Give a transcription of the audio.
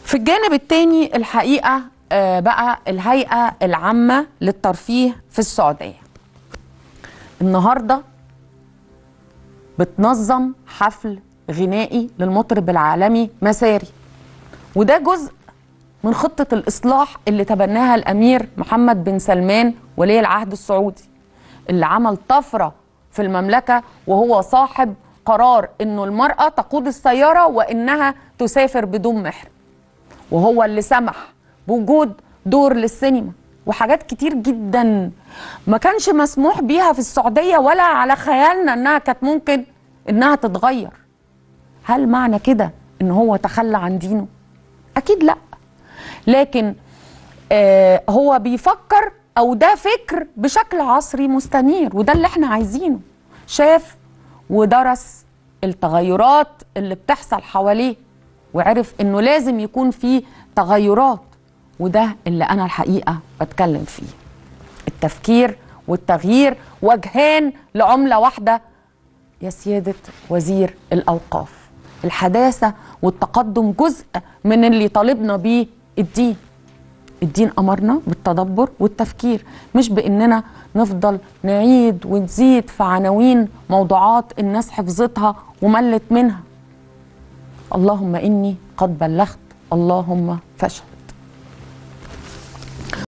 في الجانب الثاني الحقيقه آه، بقى الهيئه العامه للترفيه في السعوديه النهارده بتنظم حفل غنائي للمطرب العالمي مساري وده جزء من خطة الإصلاح اللي تبناها الأمير محمد بن سلمان ولي العهد السعودي اللي عمل طفرة في المملكة وهو صاحب قرار إنه المرأة تقود السيارة وإنها تسافر بدون محرم وهو اللي سمح بوجود دور للسينما وحاجات كتير جدا ما كانش مسموح بيها في السعودية ولا على خيالنا إنها كانت ممكن إنها تتغير هل معنى كده إن هو تخلى عن دينه؟ أكيد لأ لكن آه هو بيفكر او ده فكر بشكل عصري مستنير وده اللي احنا عايزينه شاف ودرس التغيرات اللي بتحصل حواليه وعرف انه لازم يكون في تغيرات وده اللي انا الحقيقه بتكلم فيه التفكير والتغيير وجهان لعمله واحده يا سياده وزير الاوقاف الحداثه والتقدم جزء من اللي طالبنا بيه الدين الدين امرنا بالتدبر والتفكير مش باننا نفضل نعيد ونزيد في عناوين موضوعات الناس حفظتها وملت منها اللهم اني قد بلغت اللهم فشل